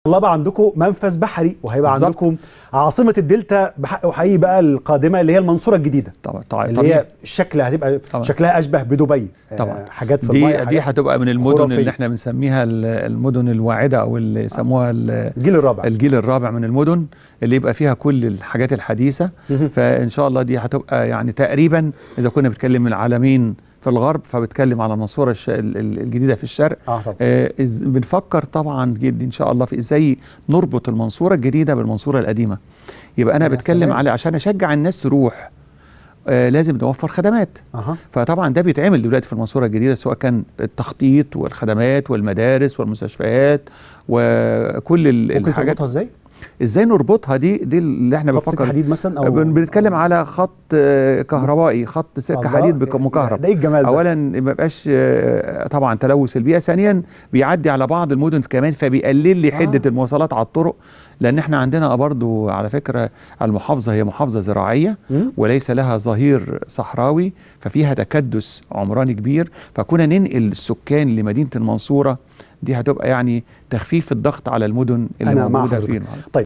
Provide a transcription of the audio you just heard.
الله بقى عندكم منفذ بحري وهيبقى بالظبط. عندكم عاصمه الدلتا بحق وحقيقي بقى القادمه اللي هي المنصوره الجديده طبعا طبعا اللي هي الشكل هتبقى طبعا. شكلها اشبه بدبي آه، طبعا. حاجات في دي الميه دي حاجات هتبقى من المدن خرافية. اللي احنا بنسميها ال- المدن الواعده او اللي يسموها ال- الجيل الرابع الجيل الرابع من المدن اللي يبقى فيها كل الحاجات الحديثه مهم. فان شاء الله دي هتبقى يعني تقريبا اذا كنا بنتكلم من العالمين في الغرب فبتكلم على المنصوره الش- ال- ال- الجديده في الشرق اه طبعا آه، إز- بنفكر طبعا جد ان شاء الله في ازاي نربط المنصوره الجديده بالمنصوره القديمه يبقى انا يا بتكلم سلام. على عشان اشجع الناس تروح آه، لازم نوفر خدمات اها فطبعا ده بيتعمل دلوقتي في المنصوره الجديده سواء كان التخطيط والخدمات والمدارس والمستشفيات وكل ال- ممكن الحاجات تربطها ازاي؟ ازاي نربطها دي دي اللي احنا خط سكه بنفكر حديد مثلا او بن- بنتكلم على خط آه، كهربائي خط سكه الله، حديد بك- مكهرب ده ايه الجمال ده؟ اولا ما يبقاش آه، طبعا تلوث البيئه ثانيا بيعدي على بعض المدن كمان فبيقلل لي حده آه. المواصلات على الطرق لان احنا عندنا برضو على فكره المحافظه هي محافظه زراعيه مم؟ وليس لها ظهير صحراوي ففيها تكدس عمراني كبير فكنا ننقل السكان لمدينه المنصوره دي هتبقى يعني تخفيف الضغط على المدن اللي أنا مع موجوده حضرتك. فيه طيب